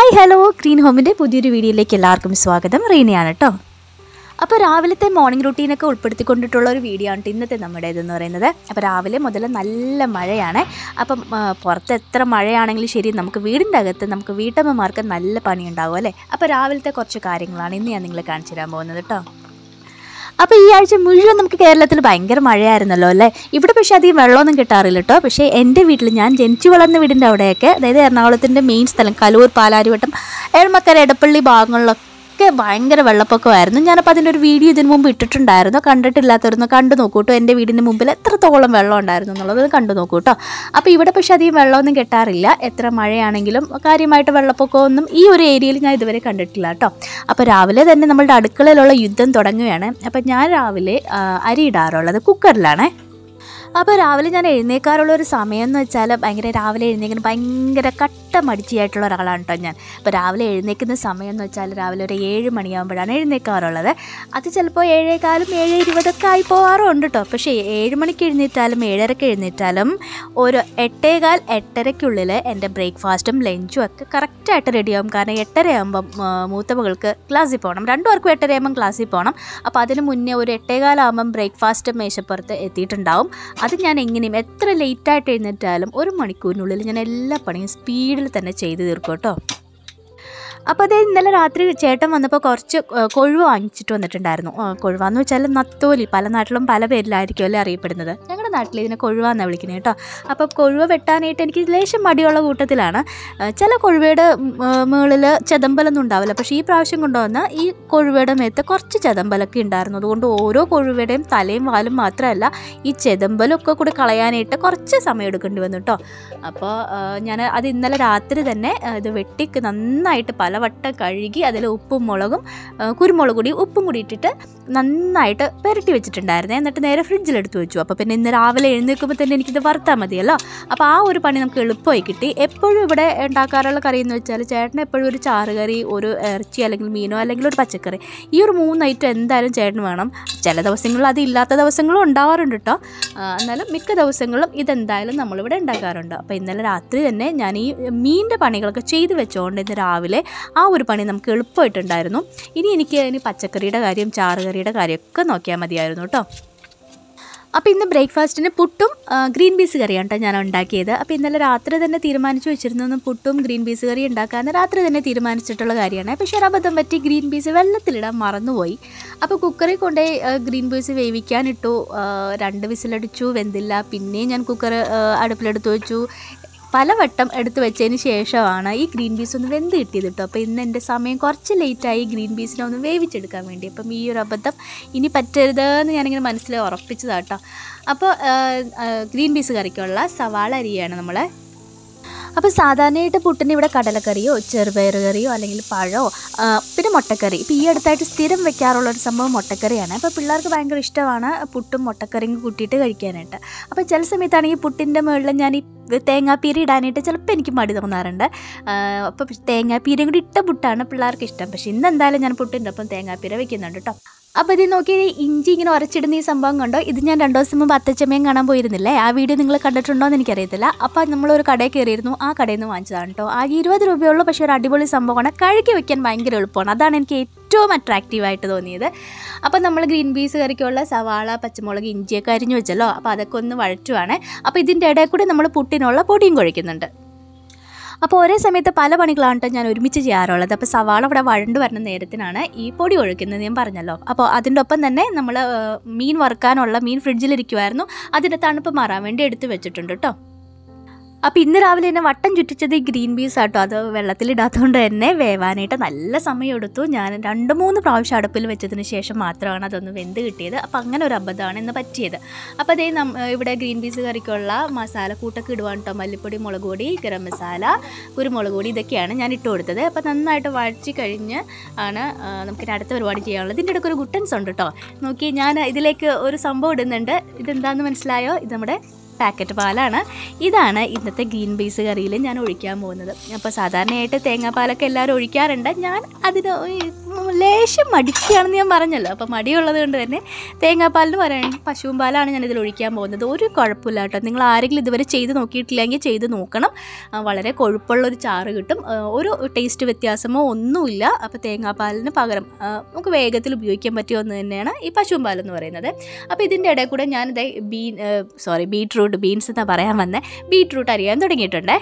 Hi hello green ഹോമിൻ്റെ പുതിയൊരു വീഡിയോയിലേക്ക് എല്ലാവർക്കും സ്വാഗതം റീനയാണ് കേട്ടോ അപ്പോൾ രാവിലത്തെ മോർണിംഗ് റൂട്ടീനൊക്കെ ഉൾപ്പെടുത്തിക്കൊണ്ടിട്ടുള്ള ഒരു വീഡിയോ ആണ് ട്ടോ ഇന്നത്തെ നമ്മുടേതെന്ന് പറയുന്നത് അപ്പോൾ രാവിലെ മുതൽ നല്ല മഴയാണ് അപ്പം ആ, പുറത്ത് എത്ര മഴയാണെങ്കിലും ശരി നമുക്ക് വീടിൻ്റെ അകത്ത് നമുക്ക് വീട്ടമ്മമാർക്ക് നല്ല പണിയുണ്ടാവും അല്ലേ അപ്പോൾ രാവിലത്തെ കുറച്ച് കാര്യങ്ങളാണ് ഇന്ന് ഞാൻ നിങ്ങളെ കാണിച്ചു തരാൻ പോകുന്നത് കേട്ടോ അപ്പോൾ ഈ ആഴ്ച മുഴുവൻ നമുക്ക് കേരളത്തിൽ ഭയങ്കര മഴയായിരുന്നല്ലോ അല്ലേ ഇവിടെ പക്ഷേ അധികം വെള്ളമൊന്നും കിട്ടാറില്ല കേട്ടോ പക്ഷേ എൻ്റെ വീട്ടിൽ ഞാൻ ജനിച്ചു വളർന്ന വീടിൻ്റെ അവിടെയൊക്കെ അതായത് എറണാകുളത്തിൻ്റെ മെയിൻ സ്ഥലം കലൂർ പാലാരിവട്ടം എഴമക്കര എടപ്പള്ളി ഭാഗങ്ങളിലൊക്കെ ഭയങ്കര വെള്ളപ്പൊക്കമായിരുന്നു ഞാനപ്പോൾ അതിൻ്റെ ഒരു വീഡിയോ ഇതിന് മുമ്പ് ഇട്ടിട്ടുണ്ടായിരുന്നു കണ്ടിട്ടില്ലാത്തവരൊന്ന് കണ്ടു നോക്കൂ കേട്ടോ എൻ്റെ വീടിൻ്റെ മുമ്പിൽ എത്രത്തോളം വെള്ളം ഉണ്ടായിരുന്നു എന്നുള്ളത് കണ്ടു നോക്കൂ കേട്ടോ അപ്പോൾ ഇവിടെ പക്ഷേ അധികം വെള്ളമൊന്നും കിട്ടാറില്ല എത്ര മഴയാണെങ്കിലും കാര്യമായിട്ട് വെള്ളപ്പൊക്കമൊന്നും ഈ ഒരു ഏരിയയിൽ ഞാൻ ഇതുവരെ കണ്ടിട്ടില്ല കേട്ടോ അപ്പോൾ രാവിലെ തന്നെ നമ്മളുടെ അടുക്കളയിലുള്ള യുദ്ധം തുടങ്ങുകയാണ് അപ്പോൾ ഞാൻ രാവിലെ ആ, അരി ഇടാറുള്ളത് കുക്കറിലാണേ അപ്പോൾ രാവിലെ ഞാൻ എഴുന്നേക്കാറുള്ള ഒരു സമയം എന്ന് വെച്ചാൽ ഭയങ്കര രാവിലെ എഴുന്നേക്കുന്ന ഭയങ്കര കട്ട മടിച്ചിയായിട്ടുള്ള ഒരാളാണ് കേട്ടോ ഞാൻ അപ്പോൾ രാവിലെ എഴുന്നേക്കുന്ന സമയം എന്ന് വെച്ചാൽ രാവിലെ ഒരു ഏഴ് മണിയാകുമ്പോഴാണ് എഴുന്നേക്കാറുള്ളത് അത് ചിലപ്പോൾ ഏഴേകാലും ഏഴ് ഇരുപതൊക്കെ ആയി പോകാറുണ്ട് കേട്ടോ പക്ഷേ ഏഴ് മണിക്ക് എഴുന്നേറ്റാലും ഏഴരക്ക് എഴുന്നേറ്റാലും ഒരു എട്ടേകാൽ എട്ടരയ്ക്കുള്ളിൽ എൻ്റെ ബ്രേക്ക്ഫാസ്റ്റും ലഞ്ചും ഒക്കെ കറക്റ്റായിട്ട് റെഡിയാകും കാരണം എട്ടരയാകുമ്പം ആ, മൂത്ത മകൾക്ക് ക്ലാസ്സിൽ പോകണം രണ്ടു പേർക്കും എട്ടരയാകുമ്പം ക്ലാസ്സിൽ പോകണം അപ്പോൾ അതിന് മുന്നേ ഒരു എട്ടേകാലാകുമ്പം ബ്രേക്ക്ഫാസ്റ്റ് മേശപ്പുറത്ത് എത്തിയിട്ടുണ്ടാവും അത് ഞാൻ എങ്ങനെയും എത്ര ലേറ്റായിട്ട് എഴുന്നേറ്റാലും ഒരു മണിക്കൂറിനുള്ളിൽ ഞാൻ എല്ലാ പണിയും സ്പീഡിൽ തന്നെ ചെയ്ത് തീർക്കും കേട്ടോ അപ്പോൾ അതേ ഇന്നലെ രാത്രി ചേട്ടൻ വന്നപ്പോൾ കുറച്ച് ആ, കൊഴുവ വാങ്ങിച്ചിട്ട് വന്നിട്ടുണ്ടായിരുന്നു ആ, കൊഴുവ എന്ന് വെച്ചാൽ നത്തോലി പല നാട്ടിലും പല പേരിലായിരിക്കും അല്ലേ അറിയപ്പെടുന്നത് ഞങ്ങളുടെ നാട്ടിൽ ഇതിനെ കൊഴുവ എന്നാണ് വിളിക്കുന്നത് കേട്ടോ അപ്പോൾ കൊഴുവ വെട്ടാനായിട്ട് എനിക്ക് ലേശം മടിയുള്ള കൂട്ടത്തിലാണ് ആ, ചില കൊഴുവയുടെ മുകളിൽ ചെതമ്പലൊന്നും ഉണ്ടാവില്ല പക്ഷേ ഈ പ്രാവശ്യം കൊണ്ടുവന്ന ഈ കൊഴുവയുടെ മേത്ത് കുറച്ച് ചെതമ്പലൊക്കെ ഉണ്ടായിരുന്നു അതുകൊണ്ട് ഓരോ കൊഴുവയുടെയും തലയും വാലും മാത്രമല്ല ഈ ചെതമ്പലൊക്കെ കൂടി കളയാനായിട്ട് കുറച്ച് സമയം എടുക്കേണ്ടി വന്നു കേട്ടോ അപ്പോൾ ഞാൻ അത് ഇന്നലെ രാത്രി തന്നെ ആ, ഇത് വെട്ടി നന്നായിട്ട് പലവട്ടം കഴുകി അതിൽ ഉപ്പും മുളകും ആ, കുരുമുളക് കൂടി ഉപ്പും കൂടി ഇട്ടിട്ട് നന്നായിട്ട് പുരട്ടി വെച്ചിട്ടുണ്ടായിരുന്നേ എന്നിട്ട് നേരെ ഫ്രിഡ്ജിലെടുത്ത് വെച്ചു അപ്പോൾ പിന്നെ ഇന്ന് രാവിലെ എഴുന്നേൽക്കുമ്പോൾ തന്നെ എനിക്കിത് വറുത്താൽ മതിയല്ലോ അപ്പോൾ ആ ഒരു പണി നമുക്ക് എളുപ്പമായി കിട്ടി എപ്പോഴും ഇവിടെ ഉണ്ടാക്കാറുള്ള കറി എന്ന് വെച്ചാൽ ചേട്ടൻ എപ്പോഴും ഒരു ചാറ് കറി ഒരു ഇറച്ചി അല്ലെങ്കിൽ മീനോ അല്ലെങ്കിൽ ഒരു പച്ചക്കറി ഈ ഒരു മൂന്ന് ഐറ്റം എന്തായാലും ചേട്ടന് വേണം ചില ദിവസങ്ങളിൽ അത് ഇല്ലാത്ത ദിവസങ്ങളും ഉണ്ടാവാറുണ്ട് കേട്ടോ ആ, എന്നാലും മിക്ക ദിവസങ്ങളും ഇതെന്തായാലും നമ്മളിവിടെ ഉണ്ടാക്കാറുണ്ട് അപ്പോൾ ഇന്നലെ രാത്രി തന്നെ ഞാൻ ഈ മീനിൻ്റെ പണികളൊക്കെ ചെയ്ത് വെച്ചുകൊണ്ട് ഇന്ന് രാവിലെ ആ ഒരു പണി നമുക്ക് എളുപ്പമായിട്ടുണ്ടായിരുന്നു ഇനി എനിക്ക് ഇനി പച്ചക്കറിയുടെ കാര്യം ചാറുകറിയുടെ കാര്യമൊക്കെ നോക്കിയാൽ മതിയായിരുന്നു കേട്ടോ അപ്പോൾ ഇന്ന് ബ്രേക്ക്ഫാസ്റ്റിന് പുട്ടും ആ, ഗ്രീൻ പീസ് കറിയാണ് കേട്ടോ ഞാൻ ഉണ്ടാക്കിയത് അപ്പോൾ ഇന്നലെ രാത്രി തന്നെ തീരുമാനിച്ചു വെച്ചിരുന്നു പുട്ടും ഗ്രീൻ പീസ് കറി ഉണ്ടാക്കാമെന്ന് രാത്രി തന്നെ തീരുമാനിച്ചിട്ടുള്ള കാര്യമാണ് പക്ഷേ ഒരു അബദ്ധം പറ്റി ഗ്രീൻ പീസ് വെള്ളത്തിലിടാൻ മറന്നുപോയി അപ്പോൾ കുക്കറിൽ കൊണ്ടുപോയി ആ, ഗ്രീൻ പീസ് വേവിക്കാനിട്ടു ആ, രണ്ട് വിസിലടിച്ചു വെന്തില്ല പിന്നെയും ഞാൻ കുക്കർ അടുപ്പിലെടുത്ത് വെച്ചു പലവട്ടം എടുത്ത് വെച്ചതിന് ശേഷമാണ് ഈ ഗ്രീൻ പീസ് ഒന്ന് വെന്ത് കിട്ടിയത് കേട്ടോ അപ്പോൾ ഇന്ന് എൻ്റെ സമയം കുറച്ച് ലേറ്റായി ഗ്രീൻ പീസിനെ ഒന്ന് വേവിച്ചെടുക്കാൻ വേണ്ടി അപ്പം ഈ ഒരു അബദ്ധം ഇനി പറ്റരുത് എന്ന് ഞാനിങ്ങനെ മനസ്സിൽ ഉറപ്പിച്ചതാണ് കേട്ടോ അപ്പോൾ ആ, ആ, ഗ്രീൻ പീസ് കറിക്കുള്ള സവാള അരിയാണ് നമ്മൾ അപ്പോൾ സാധാരണയായിട്ട് പുട്ടിന് ഇവിടെ കടലക്കറിയോ ചെറുപയർ കറിയോ അല്ലെങ്കിൽ പഴമോ ആ, പിന്നെ മുട്ടക്കറി ഇപ്പോൾ ഈ അടുത്തായിട്ട് സ്ഥിരം വെക്കാറുള്ള ഒരു സംഭവം മുട്ടക്കറിയാണ് അപ്പോൾ പിള്ളേർക്ക് ഭയങ്കര ഇഷ്ടമാണ് പുട്ടും മുട്ടക്കറിയും കൂട്ടിയിട്ട് കഴിക്കാനായിട്ട് അപ്പോൾ ചില സമയത്താണെങ്കിൽ പുട്ടിൻ്റെ മുകളിൽ ഞാൻ ഈ തേങ്ങാപ്പീര ഇടാനായിട്ട് ചിലപ്പോൾ എനിക്ക് മടി തോന്നാറുണ്ട് ആ, അപ്പോൾ തേങ്ങാപ്പീരയും കൂടി ഇട്ട പുട്ടാണ് പിള്ളേർക്ക് ഇഷ്ടം പക്ഷേ ഇന്ന് എന്തായാലും ഞാൻ പുട്ടിൻ്റെ ഒപ്പം തേങ്ങാപ്പീര വെക്കുന്നുണ്ട് കേട്ടോ അപ്പോൾ ഇത് നോക്കി ഇഞ്ചി ഇങ്ങനെ ഉരച്ചിടുന്ന ഈ സംഭവം കണ്ടോ ഇത് ഞാൻ രണ്ടു ദിവസം മുമ്പ് അത്തച്ചമ്മയും കാണാൻ പോയിരുന്നില്ലേ ആ വീഡിയോ നിങ്ങൾ കണ്ടിട്ടുണ്ടോ എന്ന് എനിക്കറിയത്തില്ല അപ്പോൾ നമ്മളൊരു കടയിൽ കയറിയിരുന്നു ആ കടയിൽ നിന്ന് വാങ്ങിച്ചതാണ് കേട്ടോ ആകെ ഇരുപത് രൂപയുള്ളൂ പക്ഷേ ഒരു അടിപൊളി സംഭവമാണ് കഴുകി വെക്കാൻ ഭയങ്കര എളുപ്പമാണ് അതാണ് എനിക്ക് ഏറ്റവും അട്രാക്റ്റീവായിട്ട് തോന്നിയത് അപ്പോൾ നമ്മൾ ഗ്രീൻ പീസ് കറിക്കുള്ള സവാള പച്ചമുളക് ഇഞ്ചിയൊക്കെ അരിഞ്ഞു വെച്ചല്ലോ അപ്പോൾ അതൊക്കെ ഒന്ന് വഴറ്റുവാണ് അപ്പോൾ ഇതിൻ്റെ ഇടയിൽ കൂടി നമ്മൾ പുട്ടിനുള്ള പൊടിയും കുഴയ്ക്കുന്നുണ്ട് അപ്പോൾ ഒരേ സമയത്ത് പല പണികളാണ് ട്ടോ ഞാൻ ഒരുമിച്ച് ചെയ്യാറുള്ളത് അപ്പോൾ സവാള ഇവിടെ വഴണ്ട് വരുന്ന നേരത്തിനാണ് ഈ പൊടി ഒഴിക്കുന്നത് ഞാൻ പറഞ്ഞല്ലോ അപ്പോൾ അതിൻ്റെ ഒപ്പം തന്നെ നമ്മൾ മീൻ വറുക്കാനുള്ള മീൻ ഫ്രിഡ്ജിലിരിക്കുമായിരുന്നു അതിൻ്റെ തണുപ്പ് മാറാൻ വേണ്ടി എടുത്ത് വെച്ചിട്ടുണ്ട് കേട്ടോ അപ്പോൾ ഇന്ന് രാവിലെ തന്നെ വട്ടം ചുറ്റിച്ചത് ഈ ഗ്രീൻ പീസ് ആട്ടോ അത് വെള്ളത്തിലിടാത്തതുകൊണ്ട് തന്നെ വേവാനായിട്ട് നല്ല സമയം എടുത്തു ഞാൻ രണ്ട് മൂന്ന് പ്രാവശ്യം അടുപ്പിൽ വെച്ചതിന് ശേഷം മാത്രമാണ് അതൊന്ന് വെന്ത് കിട്ടിയത് അപ്പോൾ അങ്ങനെ ഒരു അബദ്ധമാണ് ഇന്ന് പറ്റിയത് അപ്പോൾ അതേ നം ഇവിടെ ഗ്രീൻ പീസ് കറിക്കുള്ള മസാല കൂട്ടൊക്കെ ഇടുവാണ് കേട്ടോ മല്ലിപ്പൊടി മുളക് പൊടി ഗരം മസാല കുരുമുളക് പൊടി ഇതൊക്കെയാണ് ഞാൻ ഇട്ട് കൊടുത്തത് അപ്പോൾ നന്നായിട്ട് വഴറ്റി കഴിഞ്ഞ് ആണ് ആ, നമുക്കിനി അടുത്ത പരിപാടി ചെയ്യാനുള്ളത് ഇതിൻ്റെ ഇടയ്ക്ക് ഒരു ഗുട്ടൻസ് ഉണ്ട് കേട്ടോ നോക്കി ഞാൻ ഇതിലേക്ക് ഒരു സംഭവം ഇടുന്നുണ്ട് ഇതെന്താണെന്ന് മനസ്സിലായോ ഇത് നമ്മുടെ പാക്കറ്റ് പാലാണ് ഇതാണ് ഇന്നത്തെ ഗ്രീൻ പീസ് കറിയിൽ ഞാൻ ഒഴിക്കാൻ പോകുന്നത് അപ്പോൾ സാധാരണയായിട്ട് തേങ്ങാപ്പാലൊക്കെ എല്ലാവരും ഒഴിക്കാറുണ്ട് ഞാൻ അതിന് ഉം, ലേശം മടിക്കുകയാണെന്ന് ഞാൻ പറഞ്ഞല്ലോ അപ്പോൾ മടിയുള്ളത് കൊണ്ട് തന്നെ തേങ്ങാപ്പാലിന് പറയാൻ പശുവും പാലാണ് ഞാൻ ഇതിൽ ഒഴിക്കാൻ പോകുന്നത് ഒരു കുഴപ്പമില്ല കേട്ടോ നിങ്ങൾ ആരെങ്കിലും ഇതുവരെ ചെയ്ത് നോക്കിയിട്ടില്ലെങ്കിൽ ചെയ്ത് നോക്കണം ആ, വളരെ കൊഴുപ്പുള്ളൊരു ചാറ് കിട്ടും ആ, ഒരു ടേസ്റ്റ് വ്യത്യാസമോ ഒന്നുമില്ല അപ്പോൾ തേങ്ങാപ്പാലിന് പകരം ആ, നമുക്ക് വേഗത്തിൽ ഉപയോഗിക്കാൻ പറ്റിയ ഒന്ന് തന്നെയാണ് ഈ പശുവും പാലെന്ന് പറയുന്നത് അപ്പോൾ ഇതിൻ്റെ ഇടയിൽ കൂടെ ഞാനിത് ബീൻ സോറി ബീട്രൂട്ട് ബീൻസ് എന്നാ പറയാൻ വന്നേ ബീട്രൂട്ട് അരിയാൻ തുടങ്ങിയിട്ടുണ്ടേ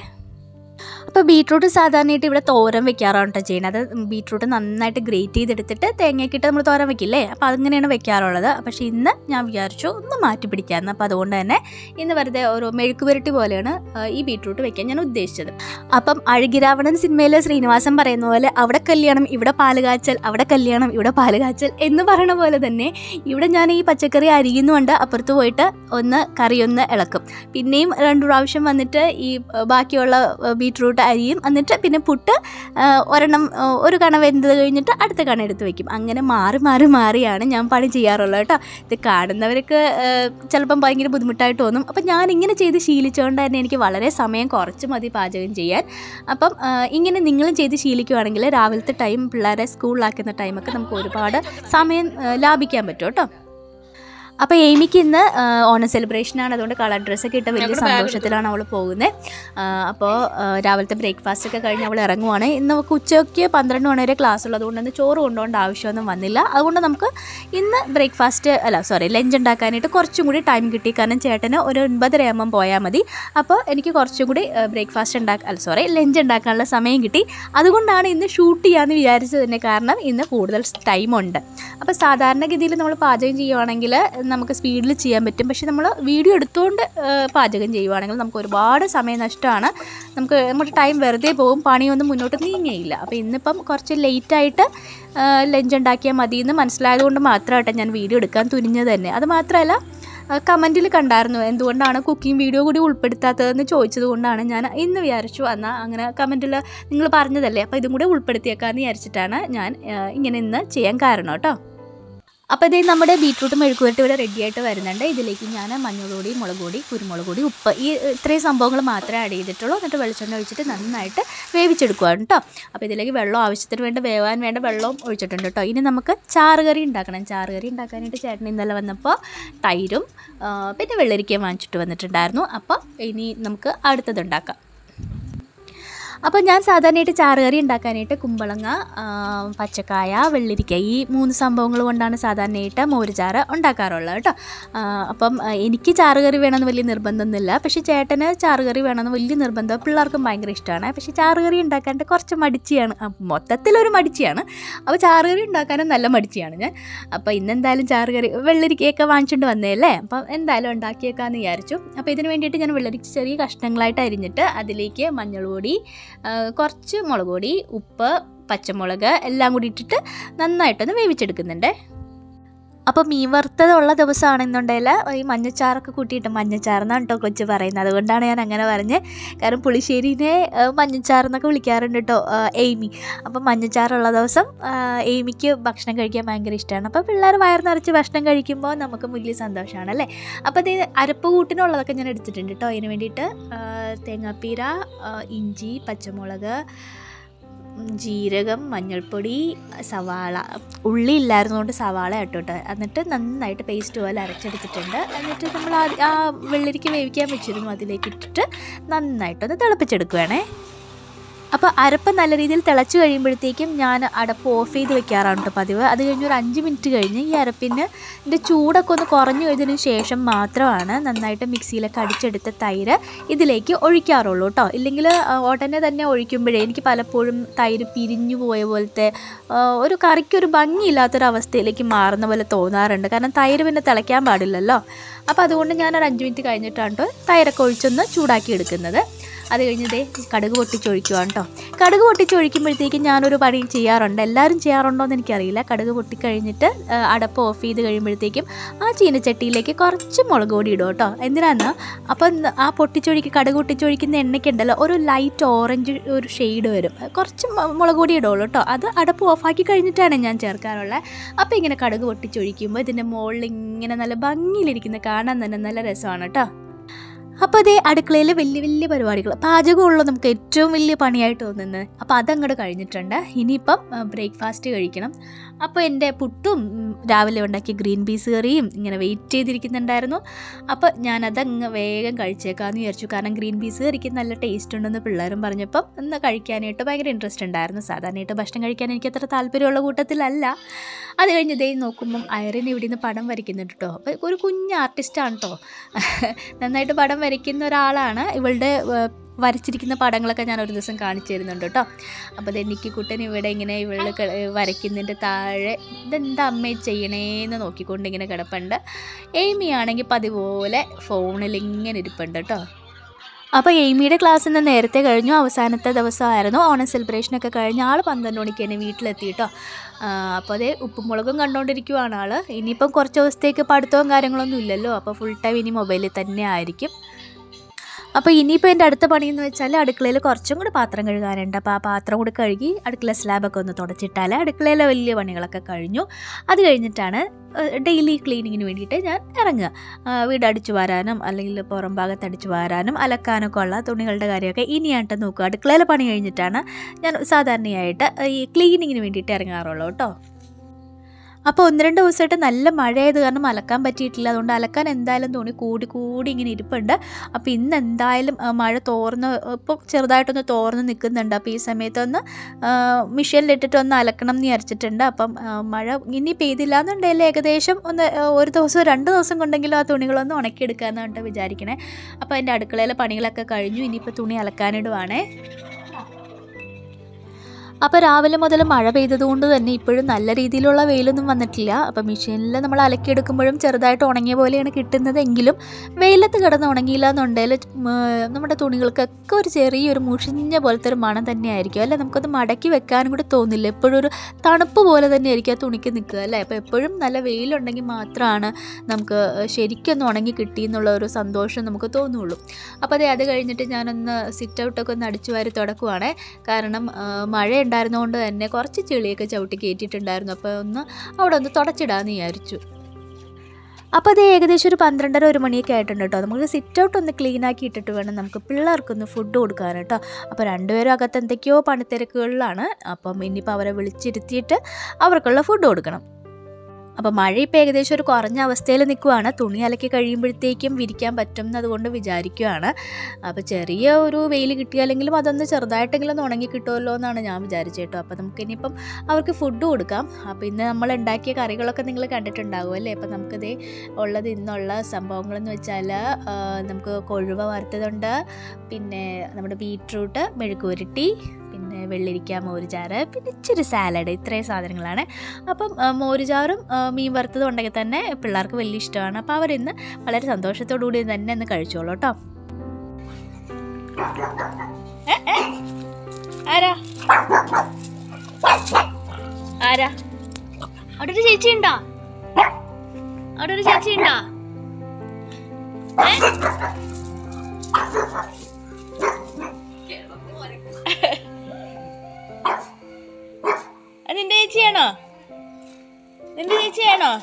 അപ്പോൾ ബീട്രൂട്ട് സാധാരണയായിട്ട് ഇവിടെ തോരൻ വെക്കാറാണ് കേട്ടോ ചെയ്യുന്നത് അത് ബീട്രൂട്ട് നന്നായിട്ട് ഗ്രേറ്റ് ചെയ്തെടുത്തിട്ട് തേങ്ങയൊക്കെ ഇട്ട് നമ്മൾ തോരൻ വെക്കില്ലേ അപ്പോൾ അങ്ങനെയാണ് വെക്കാറുള്ളത് പക്ഷേ ഇന്ന് ഞാൻ വിചാരിച്ചു ഒന്ന് മാറ്റി പിടിക്കാമെന്ന് അപ്പോൾ അതുകൊണ്ട് തന്നെ ഇന്ന് വെറുതെ ഒരു മെഴുക്ക് പുരട്ടി പോലെയാണ് ആ, ഈ ബീട്രൂട്ട് വെക്കാൻ ഞാൻ ഉദ്ദേശിച്ചത് അപ്പം അഴുകിരാവണൻ സിനിമയിൽ ശ്രീനിവാസൻ പറയുന്ന പോലെ അവിടെ കല്യാണം ഇവിടെ പാല് കാച്ചൽ അവിടെ കല്യാണം ഇവിടെ പാല് കാച്ചൽ എന്ന് പറയുന്ന പോലെ തന്നെ ഇവിടെ ഞാൻ ഈ പച്ചക്കറി അരിയുന്നുണ്ട് അപ്പുറത്ത് പോയിട്ട് ഒന്ന് കറി ഒന്ന് ഇളക്കും പിന്നെയും രണ്ട് പ്രാവശ്യം വന്നിട്ട് ഈ ആ, ബാക്കിയുള്ള ആ, ബീട്രൂട്ട് അരിയും എന്നിട്ട് പിന്നെ പുട്ട് ആ, ഒരെണ്ണം ആ, ഒരു കണ വെന്ത് കഴിഞ്ഞിട്ട് അടുത്ത കണ എടുത്ത് വെക്കും അങ്ങനെ മാറി മാറി മാറിയാണ് ഞാൻ പണി ചെയ്യാറുള്ളത് കേട്ടോ ഇത് കാണുന്നവർക്ക് ആ, ചിലപ്പം ഭയങ്കര ബുദ്ധിമുട്ടായിട്ട് തോന്നും അപ്പം ഞാൻ ഇങ്ങനെ ചെയ്ത് ശീലിച്ചുകൊണ്ട് തന്നെ എനിക്ക് വളരെ സമയം കുറച്ച് മതി പാചകം ചെയ്യാൻ അപ്പം ആ, ഇങ്ങനെ നിങ്ങളും ചെയ്ത് ശീലിക്കുവാണെങ്കിൽ രാവിലത്തെ ടൈം പിള്ളേരെ സ്കൂളിലാക്കുന്ന ടൈമൊക്കെ നമുക്ക് ഒരുപാട് സമയം ആ, ലാഭിക്കാൻ പറ്റും കേട്ടോ അപ്പോൾ എയ്മിക്ക് ഇന്ന് ആ, ഓണം സെലിബ്രേഷനാണ് അതുകൊണ്ട് കളർ ഡ്രസ്സൊക്കെ ഇട്ട വലിയ സന്തോഷത്തിലാണ് അവൾ പോകുന്നത് അപ്പോൾ രാവിലത്തെ ബ്രേക്ക്ഫാസ്റ്റ് ഒക്കെ കഴിഞ്ഞ് അവൾ ഇറങ്ങുവാണ് ഇന്ന് നമുക്ക് ഉച്ചയ്ക്ക് പന്ത്രണ്ട് മണി വരെ ക്ലാസ് ഉള്ളത് കൊണ്ട് ഇന്ന് ചോറ് കൊണ്ടുപോകേണ്ട ആവശ്യമൊന്നും വന്നില്ല അതുകൊണ്ട് നമുക്ക് ഇന്ന് ബ്രേക്ക്ഫാസ്റ്റ് അല്ല സോറി ലഞ്ച് ഉണ്ടാക്കാനായിട്ട് കുറച്ചും കൂടി ടൈം കിട്ടി കാരണം ചേട്ടന് ഒരു ഒൻപതര ആകുമ്പം പോയാൽ മതി അപ്പോൾ എനിക്ക് കുറച്ചും കൂടി ബ്രേക്ക്ഫാസ്റ്റ് ഉണ്ടാക്കാൻ അല്ല സോറി ലഞ്ച് ഉണ്ടാക്കാനുള്ള സമയം കിട്ടി അതുകൊണ്ടാണ് ഇന്ന് ഷൂട്ട് ചെയ്യാമെന്ന് വിചാരിച്ചത് തന്നെ കാരണം ഇന്ന് കൂടുതൽ ടൈമുണ്ട് അപ്പോൾ സാധാരണഗതിയിൽ നമ്മൾ പാചകം ചെയ്യുവാണെങ്കിൽ നമുക്ക് സ്പീഡിൽ ചെയ്യാൻ പറ്റും പക്ഷേ നമ്മൾ വീഡിയോ എടുത്തുകൊണ്ട് ആ, പാചകം ചെയ്യുവാണെങ്കിൽ നമുക്ക് ഒരുപാട് സമയം നഷ്ടമാണ് നമുക്ക് നമ്മുടെ ടൈം വെറുതെ പോകും പണിയൊന്നും മുന്നോട്ട് നീങ്ങയില്ല അപ്പോൾ ഇന്നിപ്പം കുറച്ച് ലേറ്റായിട്ട് ലഞ്ച് ഉണ്ടാക്കിയാൽ മതി എന്ന് മനസ്സിലായതുകൊണ്ട് മാത്രമായിട്ട് ഞാൻ വീഡിയോ എടുക്കാൻ തുനിഞ്ഞത് തന്നെ അത് മാത്രമല്ല കമൻറ്റിൽ കണ്ടായിരുന്നു എന്തുകൊണ്ടാണ് കുക്കിംഗ് വീഡിയോ കൂടി ഉൾപ്പെടുത്താത്തതെന്ന് ചോദിച്ചത് കൊണ്ടാണ് ഞാൻ ഇന്ന് വിചാരിച്ചു എന്നാൽ അങ്ങനെ കമൻറ്റിൽ നിങ്ങൾ പറഞ്ഞതല്ലേ അപ്പോൾ ഇതും കൂടി ഉൾപ്പെടുത്തിയേക്കാമെന്ന് വിചാരിച്ചിട്ടാണ് ഞാൻ ആ, ഇങ്ങനെ ഇന്ന് ചെയ്യാൻ കാരണം കേട്ടോ അപ്പോൾ ഇതേ നമ്മുടെ ബീട്രൂട്ട് മെഴുക്കുവരട്ടി ഇവിടെ റെഡി ആയിട്ട് വരുന്നുണ്ട് ഇതിലേക്ക് ഞാൻ മഞ്ഞൾപ്പൊടി മുളക് പൊടി കുരുമുളക് പൊടി ഉപ്പ് ഈ ഇത്രയും സംഭവങ്ങൾ മാത്രമേ ആഡ് ചെയ്തിട്ടുള്ളൂ എന്നിട്ട് വെളിച്ചെണ്ണ ഒഴിച്ചിട്ട് നന്നായിട്ട് വേവിച്ചെടുക്കുകയാണ് കേട്ടോ അപ്പോൾ ഇതിലേക്ക് വെള്ളം ആവശ്യത്തിന് വേണ്ട വേവാൻ വേണ്ട വെള്ളവും ഒഴിച്ചിട്ടുണ്ട് കേട്ടോ ഇനി നമുക്ക് ചാറുകറി ഉണ്ടാക്കണം ചാറുകറി ഉണ്ടാക്കാനായിട്ട് ചേട്ടൻ ഇന്നലെ വന്നപ്പോൾ തൈരും ആ, പിന്നെ വെള്ളരിക്കയും വാങ്ങിച്ചിട്ട് വന്നിട്ടുണ്ടായിരുന്നു അപ്പോൾ ഇനി നമുക്ക് അടുത്തത് ഉണ്ടാക്കാം അപ്പോൾ ഞാൻ സാധാരണയായിട്ട് ചാറുകറി ഉണ്ടാക്കാനായിട്ട് കുമ്പളങ്ങ ആ, പച്ചക്കായ വെള്ളരിക്ക ഈ മൂന്ന് സംഭവങ്ങൾ കൊണ്ടാണ് സാധാരണയായിട്ട് മോരുചാറ് ഉണ്ടാക്കാറുള്ളത് കേട്ടോ ആ, അപ്പം ആ, എനിക്ക് ചാറുകറി വേണമെന്ന് വലിയ നിർബന്ധമൊന്നുമില്ല പക്ഷേ ചേട്ടന് ചാറുകറി വേണമെന്ന് വലിയ നിർബന്ധം പിള്ളേർക്കും ഭയങ്കര ഇഷ്ടമാണ് പക്ഷേ ചാറുകറി ഉണ്ടാക്കാനായിട്ട് കുറച്ച് മടിച്ചിയാണ് ആ, മൊത്തത്തിലൊരു മടിച്ചിയാണ് അപ്പോൾ ചാറുകറി ഉണ്ടാക്കാനും നല്ല മടിച്ചിയാണ് ഞാൻ അപ്പോൾ ഇന്നെന്തായാലും ചാറുകറി വെള്ളരിക്കയൊക്കെ വാങ്ങിച്ചുകൊണ്ട് വന്നതല്ലേ അപ്പം എന്തായാലും ഉണ്ടാക്കിയേക്കാമെന്ന് വിചാരിച്ചു അപ്പോൾ ഇതിന് വേണ്ടിയിട്ട് ഞാൻ വെള്ളരിക്ക ചെറിയ കഷ്ണങ്ങളായിട്ട് അരിഞ്ഞിട്ട് അതിലേക്ക് മഞ്ഞൾപ്പൊടി ആ, കുറച്ച് മുളക് പൊടി ഉപ്പ് പച്ചമുളക് എല്ലാം കൂടി ഇട്ടിട്ട് നന്നായിട്ടൊന്ന് വേവിച്ചെടുക്കുന്നുണ്ട് അപ്പോൾ മീൻ വറുത്തതുള്ള ദിവസമാണെന്നുണ്ടെങ്കിൽ ഈ മഞ്ഞച്ചാറൊക്കെ കൂട്ടിയിട്ട് മഞ്ഞച്ചാറെന്നാണ് കേട്ടോ കൊച്ചു പറയുന്നത് അതുകൊണ്ടാണ് ഞാൻ അങ്ങനെ പറഞ്ഞത് കാരണം പുളിശ്ശേരിനെ ആ, മഞ്ഞച്ചാറെന്നൊക്കെ വിളിക്കാറുണ്ട് കേട്ടോ ആ, എയ്മി അപ്പം മഞ്ഞച്ചാറുള്ള ദിവസം ആ, എയ്മിക്ക് ഭക്ഷണം കഴിക്കാൻ ഭയങ്കര ഇഷ്ടമാണ് അപ്പോൾ പിള്ളേർ വയർ നിറച്ച് ഭക്ഷണം കഴിക്കുമ്പോൾ നമുക്ക് വലിയ സന്തോഷമാണ് അല്ലേ അപ്പോൾ ഇത് അരപ്പ് കൂട്ടിനുള്ളതൊക്കെ ഞാൻ എടുത്തിട്ടുണ്ട് കേട്ടോ അതിന് വേണ്ടിയിട്ട് ആ, തേങ്ങാപ്പീര ആ, ഇഞ്ചി പച്ചമുളക് ഉം, ജീരകം മഞ്ഞൾപ്പൊടി സവാള ഉള്ളി ഇല്ലായിരുന്നതുകൊണ്ട് സവാള ഇട്ടോട്ടെ എന്നിട്ട് നന്നായിട്ട് പേസ്റ്റ് പോലെ അരച്ചെടുത്തിട്ടുണ്ട് എന്നിട്ട് നമ്മൾ ആ ആ വെള്ളരിക്ക് വേവിക്കാൻ വെച്ചിരുന്നു അതിലേക്ക് ഇട്ടിട്ട് നന്നായിട്ടൊന്ന് തിളപ്പിച്ചെടുക്കുകയാണേ അപ്പോൾ അരപ്പ് നല്ല രീതിയിൽ തിളച്ച് കഴിയുമ്പോഴത്തേക്കും ഞാൻ അടപ്പ് ഓഫ് ചെയ്ത് വെക്കാറാണ് കേട്ടോ പതിവ് അത് കഴിഞ്ഞ് ഒരു അഞ്ച് മിനിറ്റ് കഴിഞ്ഞ് ഈ അരപ്പിന് ഇതിൻ്റെ ചൂടൊക്കെ ഒന്ന് കുറഞ്ഞു കഴിഞ്ഞതിന് ശേഷം മാത്രമാണ് നന്നായിട്ട് മിക്സിയിലൊക്കെ അടിച്ചെടുത്ത തൈര് ഇതിലേക്ക് ഒഴിക്കാറുള്ളൂ കേട്ടോ ഇല്ലെങ്കിൽ ഉടനെ തന്നെ ഒഴിക്കുമ്പോഴേ എനിക്ക് പലപ്പോഴും തൈര് പിരിഞ്ഞു പോയ പോലത്തെ ആ, ഒരു കറിക്കൊരു ഭംഗിയില്ലാത്തൊരവസ്ഥയിലേക്ക് മാറുന്ന പോലെ തോന്നാറുണ്ട് കാരണം തൈര് പിന്നെ തിളയ്ക്കാൻ പാടില്ലല്ലോ അപ്പോൾ അതുകൊണ്ട് ഞാൻ ഒരു അഞ്ച് മിനിറ്റ് കഴിഞ്ഞിട്ടാണ് ട്ടോ തൈരൊക്കെ ഒഴിച്ചൊന്ന് ചൂടാക്കി എടുക്കുന്നത് അത് കഴിഞ്ഞ് ദേ കടുക് പൊട്ടിച്ചൊഴിക്കുവാണ് കേട്ടോ കടുക് പൊട്ടിച്ചൊഴിക്കുമ്പോഴത്തേക്കും ഞാനൊരു പണി ചെയ്യാറുണ്ട് എല്ലാവരും ചെയ്യാറുണ്ടോ എന്ന് എനിക്കറിയില്ല കടുക് പൊട്ടിക്കഴിഞ്ഞിട്ട് ആ, അടപ്പ് ഓഫ് ചെയ്ത് കഴിയുമ്പോഴത്തേക്കും ആ ചീനച്ചട്ടിയിലേക്ക് കുറച്ച് മുളക് പൊടി ഇടും കേട്ടോ എന്തിനാന്ന് അപ്പം ആ പൊട്ടിച്ചൊഴിക്ക് കടുക് പൊട്ടിച്ചൊഴിക്കുന്ന എണ്ണയ്ക്കുണ്ടല്ലോ ഒരു ലൈറ്റ് ഓറഞ്ച് ഒരു ഷെയ്ഡ് വരും കുറച്ച് മ- മുളക് പൊടി ഇടുള്ളൂ കേട്ടോ അത് അടപ്പ് ഓഫാക്കി കഴിഞ്ഞിട്ടാണ് ഞാൻ ചേർക്കാറുള്ളത് അപ്പോൾ ഇങ്ങനെ കടുക് പൊട്ടിച്ചൊഴിക്കുമ്പോൾ ഇതിൻ്റെ മുകളിൽ ഇങ്ങനെ നല്ല ഭംഗിയിലിരിക്കുന്ന കാണാൻ തന്നെ നല്ല രസമാണ് കേട്ടോ അപ്പോൾ അതേ അടുക്കളയിൽ വലിയ വലിയ പരിപാടികൾ പാചകമുള്ള നമുക്ക് ഏറ്റവും വലിയ പണിയായിട്ട് തോന്നുന്നത് അപ്പോൾ അതങ്ങോട്ട് കഴിഞ്ഞിട്ടുണ്ട് ഇനിയിപ്പം ബ്രേക്ക്ഫാസ്റ്റ് കഴിക്കണം അപ്പോൾ എൻ്റെ പുട്ടും ഉം, രാവിലെ ഉണ്ടാക്കിയ ഗ്രീൻ പീസ് കറിയും ഇങ്ങനെ വെയിറ്റ് ചെയ്തിരിക്കുന്നുണ്ടായിരുന്നു അപ്പോൾ ഞാനതങ്ങ് വേഗം കഴിച്ചേക്കാമെന്ന് വിചാരിച്ചു കാരണം ഗ്രീൻ പീസ് കറിക്ക് നല്ല ടേസ്റ്റ് ഉണ്ടെന്ന് പിള്ളേരും പറഞ്ഞപ്പം ഒന്ന് കഴിക്കാനായിട്ട് ഭയങ്കര ഇൻട്രസ്റ്റ് ഉണ്ടായിരുന്നു സാധാരണയായിട്ട് ഭക്ഷണം കഴിക്കാൻ എനിക്ക് അത്ര താല്പര്യമുള്ള കൂട്ടത്തിലല്ല അത് കഴിഞ്ഞ് ഇതേ നോക്കുമ്പം ഐറിൻ ഇവിടെ നിന്ന് പടം വരയ്ക്കുന്നുണ്ട് കേട്ടോ അപ്പോൾ ഒരു കുഞ്ഞ് ആർട്ടിസ്റ്റാണ് കേട്ടോ നന്നായിട്ട് പടം വരയ്ക്കുന്ന ഒരാളാണ് ഇവളുടെ ഏർ, വരച്ചിരിക്കുന്ന പടങ്ങളൊക്കെ ഞാൻ ഒരു ദിവസം കാണിച്ചു തരുന്നുണ്ട് കേട്ടോ അപ്പോൾ ഇത് എനിക്ക് കുട്ടൻ ഇവിടെ ഇങ്ങനെ ഇവള് ക- വരയ്ക്കുന്നതിൻ്റെ താഴെ ഇതെന്താ അമ്മയെ ചെയ്യണേന്ന് നോക്കിക്കൊണ്ട് ഇങ്ങനെ കിടപ്പുണ്ട് എയ്മി ആണെങ്കിൽ പതിപോലെ ഫോണിൽ ഇങ്ങനെ ഇരിപ്പുണ്ട് കേട്ടോ അപ്പോൾ എയ്മിയുടെ ക്ലാസ് ഇന്ന് നേരത്തെ കഴിഞ്ഞു അവസാനത്തെ ദിവസമായിരുന്നു ഓണം സെലിബ്രേഷനൊക്കെ കഴിഞ്ഞ് ആൾ പന്ത്രണ്ട് മണിക്ക് തന്നെ വീട്ടിലെത്തി കേട്ടോ അപ്പോൾ അതേ ഉപ്പും മുളകും കണ്ടുകൊണ്ടിരിക്കുവാണ് ആൾ ഇനിയിപ്പം കുറച്ച് ദിവസത്തേക്ക് പഠിത്തവും കാര്യങ്ങളൊന്നും ഇല്ലല്ലോ അപ്പോൾ ഫുൾ ടൈം ഇനി മൊബൈലിൽ തന്നെ ആയിരിക്കും അപ്പോൾ ഇനിയിപ്പോൾ എൻ്റെ അടുത്ത പണിയെന്ന് വെച്ചാൽ അടുക്കളയിൽ കുറച്ചും കൂടി പാത്രം കഴുകാനുണ്ട് അപ്പോൾ ആ പാത്രം കൂടി കഴുകി അടുക്കള സ്ലാബൊക്കെ ഒന്ന് തുടച്ചിട്ടാൽ അടുക്കളയിലെ വലിയ പണികളൊക്കെ കഴിഞ്ഞു അത് കഴിഞ്ഞിട്ടാണ് ഡെയിലി ക്ലീനിങ്ങിന് വേണ്ടിയിട്ട് ഞാൻ ഇറങ്ങുക ആ, വീട് അടിച്ചു വാരാനും അല്ലെങ്കിൽ പുറം ഭാഗത്ത് അടിച്ചു വാരാനും അലക്കാനൊക്കെ ഉള്ള തുണികളുടെ കാര്യമൊക്കെ ഇനിയായിട്ട് നോക്കുക അടുക്കളയിലെ പണി കഴിഞ്ഞിട്ടാണ് ഞാൻ സാധാരണയായിട്ട് ഈ ക്ലീനിങ്ങിന് വേണ്ടിയിട്ട് ഇറങ്ങാറുള്ളൂ കേട്ടോ അപ്പോൾ ഒന്ന് രണ്ട് ദിവസമായിട്ട് നല്ല മഴയായത് കാരണം അലക്കാൻ പറ്റിയിട്ടില്ല അതുകൊണ്ട് അലക്കാൻ എന്തായാലും തുണി കൂടി കൂടി ഇങ്ങനെ ഇരിപ്പുണ്ട് അപ്പോൾ ഇന്ന് എന്തായാലും ആ, മഴ തോർന്ന് ഇപ്പോൾ ചെറുതായിട്ടൊന്ന് തോർന്ന് നിൽക്കുന്നുണ്ട് അപ്പോൾ ഈ സമയത്തൊന്ന് മിഷീനിലിട്ടിട്ട് ഒന്ന് അലക്കണം എന്ന് വിചാരിച്ചിട്ടുണ്ട് അപ്പം ആ, മഴ ഇനി പെയ്തില്ല എന്നുണ്ടെങ്കിൽ ഏകദേശം ഒന്ന് ആ, ഒരു ദിവസം രണ്ട് ദിവസം കൊണ്ടെങ്കിലും ആ തുണികളൊന്ന് ഉണക്കിയെടുക്കാമെന്ന് പറഞ്ഞിട്ട് വിചാരിക്കണേ അപ്പോൾ എൻ്റെ അടുക്കളയിലെ പണികളൊക്കെ കഴിഞ്ഞു ഇനിയിപ്പോൾ തുണി അലക്കാനിടുവാണേ അപ്പോൾ രാവിലെ മുതൽ മഴ പെയ്തതുകൊണ്ട് തന്നെ ഇപ്പോഴും നല്ല രീതിയിലുള്ള വെയിലൊന്നും വന്നിട്ടില്ല അപ്പോൾ മെഷീനിൽ നമ്മൾ അലക്കിയെടുക്കുമ്പോഴും ചെറുതായിട്ട് ഉണങ്ങിയ പോലെയാണ് കിട്ടുന്നതെങ്കിലും വെയിലത്ത് കിടന്ന് ഉണങ്ങിയില്ല എന്നുണ്ടെങ്കിൽ നമ്മുടെ തുണികൾക്കൊക്കെ ഒരു ചെറിയൊരു മുഷിഞ്ഞ പോലത്തെ ഒരു മണം തന്നെയായിരിക്കും അല്ലേ നമുക്കത് മടക്കി വെക്കാനും കൂടി തോന്നില്ല എപ്പോഴും ഒരു തണുപ്പ് പോലെ തന്നെയായിരിക്കും ആ തുണിക്ക് നിൽക്കുക അല്ലേ അപ്പോൾ എപ്പോഴും നല്ല വെയിലുണ്ടെങ്കിൽ മാത്രമാണ് നമുക്ക് ശരിക്കൊന്ന് ഉണങ്ങി കിട്ടി എന്നുള്ള ഒരു സന്തോഷം നമുക്ക് തോന്നുള്ളൂ അപ്പോൾ അതെ അത് കഴിഞ്ഞിട്ട് ഞാനൊന്ന് സിറ്റ് ഔട്ടൊക്കെ ഒന്ന് അടിച്ചു വാരി തുടക്കുവാണേ കാരണം ആ, മഴ ഉണ്ടായിരുന്നതുകൊണ്ട് തന്നെ കുറച്ച് ചെളിയൊക്കെ ചവിട്ടി കയറ്റിയിട്ടുണ്ടായിരുന്നു അപ്പോൾ ഒന്ന് അവിടെ ഒന്ന് തുടച്ചിടാമെന്ന് വിചാരിച്ചു അപ്പോൾ അത് ഏകദേശം ഒരു പന്ത്രണ്ടര ഒരു മണിയൊക്കെ ആയിട്ടുണ്ട് കേട്ടോ നമുക്ക് സിറ്റ് ഔട്ട് ഒന്ന് ക്ലീൻ ആക്കി ഇട്ടിട്ട് വേണം നമുക്ക് പിള്ളേർക്കൊന്ന് ഫുഡ് കൊടുക്കാൻ കേട്ടോ അപ്പോൾ രണ്ടുപേരും അകത്ത് എന്തൊക്കെയോ പണിത്തിരക്കുകളിലാണ് അപ്പം ഇനിയിപ്പോൾ അവരെ വിളിച്ചിരുത്തിയിട്ട് അവർക്കുള്ള ഫുഡ് കൊടുക്കണം അപ്പോൾ മഴ ഇപ്പോൾ ഏകദേശം ഒരു കുറഞ്ഞ അവസ്ഥയിൽ നിൽക്കുവാണ് തുണി അലക്കി കഴിയുമ്പോഴത്തേക്കും വിരിക്കാൻ പറ്റും എന്നതുകൊണ്ട് വിചാരിക്കുകയാണ് അപ്പോൾ ചെറിയ ഒരു വെയിൽ കിട്ടിയാലെങ്കിലും അതൊന്ന് ചെറുതായിട്ടെങ്കിലും ഒന്ന് ഉണങ്ങി കിട്ടുമല്ലോ എന്നാണ് ഞാൻ വിചാരിച്ചത് കേട്ടോ അപ്പോൾ നമുക്ക് ഇനിയിപ്പം അവർക്ക് ഫുഡ് കൊടുക്കാം അപ്പോൾ ഇന്ന് നമ്മൾ ഉണ്ടാക്കിയ കറികളൊക്കെ നിങ്ങൾ കണ്ടിട്ടുണ്ടാകും അല്ലേ അപ്പോൾ നമുക്കിത് ഉള്ളത് ഇന്നുള്ള സംഭവങ്ങളെന്ന് വെച്ചാൽ ആ, നമുക്ക് കൊഴുവ വറുത്തതുണ്ട് പിന്നെ നമ്മുടെ ബീട്രൂട്ട് മെഴുക്കുരുട്ടി പിന്നെ വെള്ളിരിക്ക മോരുചാറ് പിന്നെ ഇച്ചിരി സാലഡ് ഇത്രയും സാധനങ്ങളാണ് അപ്പം ആ, മോരുചാറും ആ, മീൻ വറുത്തതും ഉണ്ടെങ്കിൽ തന്നെ പിള്ളേർക്ക് വലിയ ഇഷ്ടമാണ് അപ്പോൾ അവരിന്ന് വളരെ സന്തോഷത്തോടു കൂടി തന്നെ ഒന്ന് കഴിച്ചോളൂ കേട്ടോ ഏ, ഏ. ആരാ ആരാ അവിടെ ഒരു ചേച്ചി ഉണ്ടോ അവിടെ ഒരു ചേച്ചി ഉണ്ടോ അത് നിന്റെ ചേച്ചിയാണോ നിന്റെ ചേച്ചിയാണോ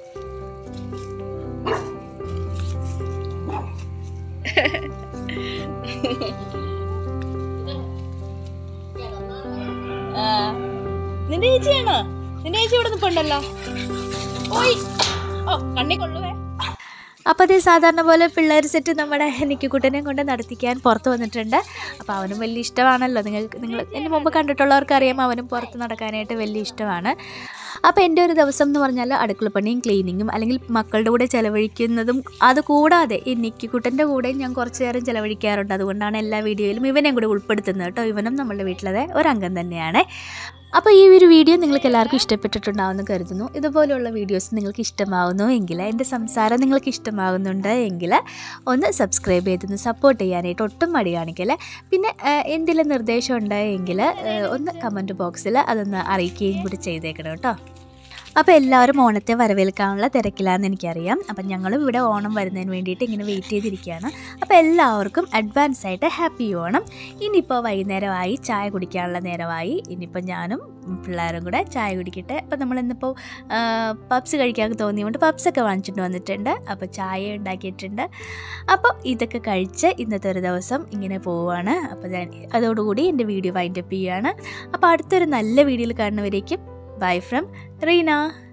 ആ. നിന്റെ ചേച്ചിയാണോ നിന്റെ ചേച്ചി ഇവിടെ നിൽപ്പുണ്ടല്ലോ ഓയ് ഓ കണ്ണി കൊള്ളുവേ അപ്പോൾ അതേ സാധാരണ പോലെ പിള്ളേർ സെറ്റ് നമ്മുടെ നിക്കുകുട്ടനെ കൊണ്ട് നടത്തിക്കാൻ പുറത്ത് വന്നിട്ടുണ്ട് അപ്പോൾ അവനും വലിയ ഇഷ്ടമാണല്ലോ നിങ്ങൾക്ക് നിങ്ങൾ എൻ്റെ മുമ്പ് കണ്ടിട്ടുള്ളവർക്ക് അറിയാം അവനും പുറത്ത് നടക്കാനായിട്ട് വലിയ ഇഷ്ടമാണ് അപ്പോൾ എൻ്റെ ഒരു ദിവസം എന്ന് പറഞ്ഞാൽ അടുക്കളപ്പണിയും ക്ലീനിങ്ങും അല്ലെങ്കിൽ മക്കളുടെ കൂടെ ചിലവഴിക്കുന്നതും അതുകൂടാതെ ഈ നിക്കിക്കുട്ടൻ്റെ കൂടെ ഞാൻ കുറച്ച് നേരം ചിലവഴിക്കാറുണ്ട് അതുകൊണ്ടാണ് എല്ലാ വീഡിയോയിലും ഇവനെയും കൂടെ ഉൾപ്പെടുത്തുന്നത് കേട്ടോ ഇവനും നമ്മുടെ വീട്ടിലതെ ഒരംഗം തന്നെയാണ് അപ്പോൾ ഈ ഒരു വീഡിയോ നിങ്ങൾക്ക് എല്ലാവർക്കും ഇഷ്ടപ്പെട്ടിട്ടുണ്ടാവുമെന്ന് കരുതുന്നു ഇതുപോലെയുള്ള വീഡിയോസ് നിങ്ങൾക്ക് ഇഷ്ടമാവുന്നു എങ്കിൽ എൻ്റെ സംസാരം നിങ്ങൾക്ക് ഇഷ്ടമാകുന്നുണ്ട് എങ്കിൽ ഒന്ന് സബ്സ്ക്രൈബ് ചെയ്തൊന്ന് സപ്പോർട്ട് ചെയ്യാനായിട്ട് ഒട്ടും മടി കാണിക്കല്ലേ പിന്നെ ആ, എന്തെങ്കിലും നിർദ്ദേശം ഉണ്ട് എങ്കിൽ ഒന്ന് കമൻറ്റ് ബോക്സിൽ അതൊന്ന് അറിയിക്കുകയും കൂടി ചെയ്തേക്കണം കേട്ടോ അപ്പോൾ എല്ലാവരും ഓണത്തെ വരവേൽക്കാനുള്ള തിരക്കിലാണെന്ന് എനിക്കറിയാം അപ്പം ഞങ്ങളും ഇവിടെ ഓണം വരുന്നതിന് വേണ്ടിയിട്ട് ഇങ്ങനെ വെയിറ്റ് ചെയ്തിരിക്കുകയാണ് അപ്പോൾ എല്ലാവർക്കും അഡ്വാൻസ് ആയിട്ട് ഹാപ്പി ഓണം ഇനിയിപ്പോൾ വൈകുന്നേരമായി ചായ കുടിക്കാനുള്ള നേരമായി ഇനിയിപ്പോൾ ഞാനും പിള്ളേരും കൂടെ ചായ കുടിക്കട്ടെ അപ്പോൾ നമ്മളിന്നിപ്പോൾ പപ്സ് കഴിക്കാൻ തോന്നിയുകൊണ്ട് പപ്സൊക്കെ വാങ്ങിച്ചിട്ട് വന്നിട്ടുണ്ട് അപ്പോൾ ചായ ഉണ്ടാക്കിയിട്ടുണ്ട് അപ്പോൾ ഇതൊക്കെ കഴിച്ച് ഇന്നത്തെ ഒരു ദിവസം ഇങ്ങനെ പോവുകയാണ് അപ്പോൾ ഞാൻ അതോടുകൂടി എൻ്റെ വീഡിയോ വൈൻഡപ്പ് ചെയ്യുകയാണ് അപ്പോൾ അടുത്തൊരു നല്ല വീഡിയോയിൽ കാണുന്നവരേക്കും ബൈ ഫ്രം റീന